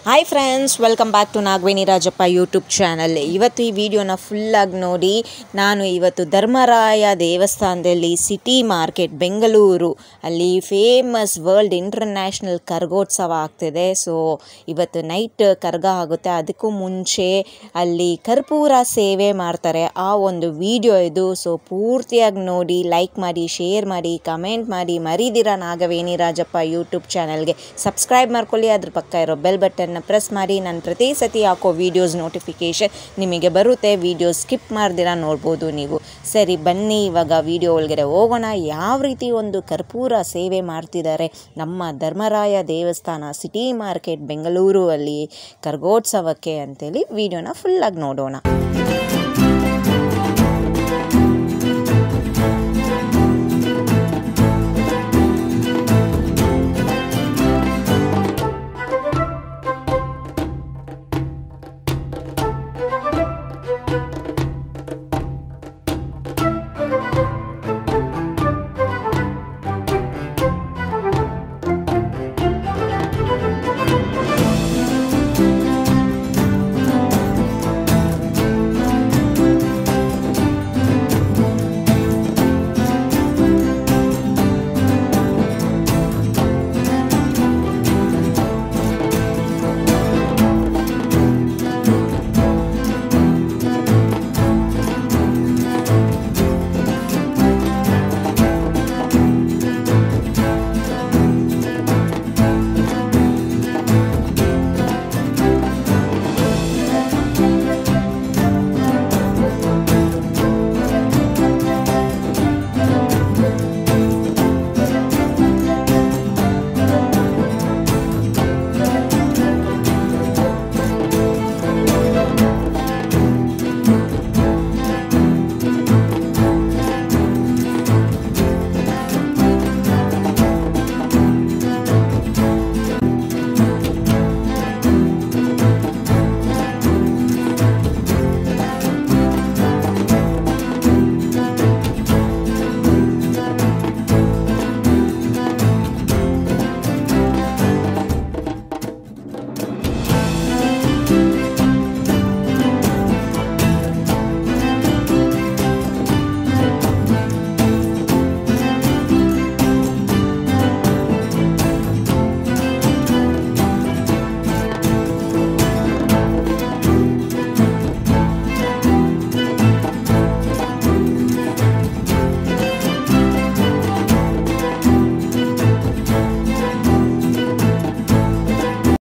hi friends welcome back to Nagaveni Rajappa YouTube channel ಇವತ್ತು ಈ ವಿಡಿಯೋನ ಫುಲ್ಲಾಗಿ ನೋಡಿ ನಾನು ಇವತ್ತು ಧರ್ಮರಾಯ ದೇವಸ್ಥಾನದಲ್ಲಿ ಸಿಟಿ ಮಾರ್ಕೆಟ್ ಬೆಂಗಳೂರು ಅಲ್ಲಿ ಫೇಮಸ್ ವರ್ಲ್ಡ್ ಇಂಟರ್ನ್ಯಾಷನಲ್ ಕರ್ಗೋತ್ಸವ ಆಗ್ತಿದೆ ಸೊ ಇವತ್ತು ನೈಟ್ ಕರ್ಗ ಆಗುತ್ತೆ ಅದಕ್ಕೂ ಮುಂಚೆ ಅಲ್ಲಿ ಕರ್ಪೂರ ಸೇವೆ ಮಾಡ್ತಾರೆ ಆ ಒಂದು ವಿಡಿಯೋ ಇದು ಸೊ ಪೂರ್ತಿಯಾಗಿ ನೋಡಿ ಲೈಕ್ ಮಾಡಿ ಶೇರ್ ಮಾಡಿ ಕಮೆಂಟ್ ಮಾಡಿ ಮರಿದಿರ ನಾಗವೇಣಿ ರಾಜಪ್ಪ ಯೂಟ್ಯೂಬ್ ಚಾನಲ್ಗೆ ಸಬ್ಸ್ಕ್ರೈಬ್ ಮಾಡ್ಕೊಳ್ಳಿ ಅದ್ರ ಪಕ್ಕ ಇರೋ ಬೆಲ್ ಬಟನ್ನ ಪ್ರೆಸ್ ಮಾಡಿ ನಾನು ಪ್ರತಿ ಸತಿ ಹಾಕೋ ವೀಡಿಯೋಸ್ ನೋಟಿಫಿಕೇಷನ್ ನಿಮಗೆ ಬರುತ್ತೆ ವೀಡಿಯೋಸ್ ಸ್ಕಿಪ್ ಮಾಡ್ದಿರ ನೋಡ್ಬೋದು ನೀವು ಸರಿ ಬನ್ನಿ ಇವಾಗ ವಿಡಿಯೋ ಒಳಗಡೆ ಹೋಗೋಣ ಯಾವ ರೀತಿ ಒಂದು ಕರ್ಪೂರ ಸೇವೆ ಮಾಡ್ತಿದ್ದಾರೆ ನಮ್ಮ ಧರ್ಮರಾಯ ದೇವಸ್ಥಾನ ಸಿಟಿ ಮಾರ್ಕೆಟ್ ಬೆಂಗಳೂರು ಅಲ್ಲಿ ಕರ್ಗೋತ್ಸವಕ್ಕೆ ಅಂತೇಳಿ ವಿಡಿಯೋನ ಫುಲ್ಲಾಗಿ ನೋಡೋಣ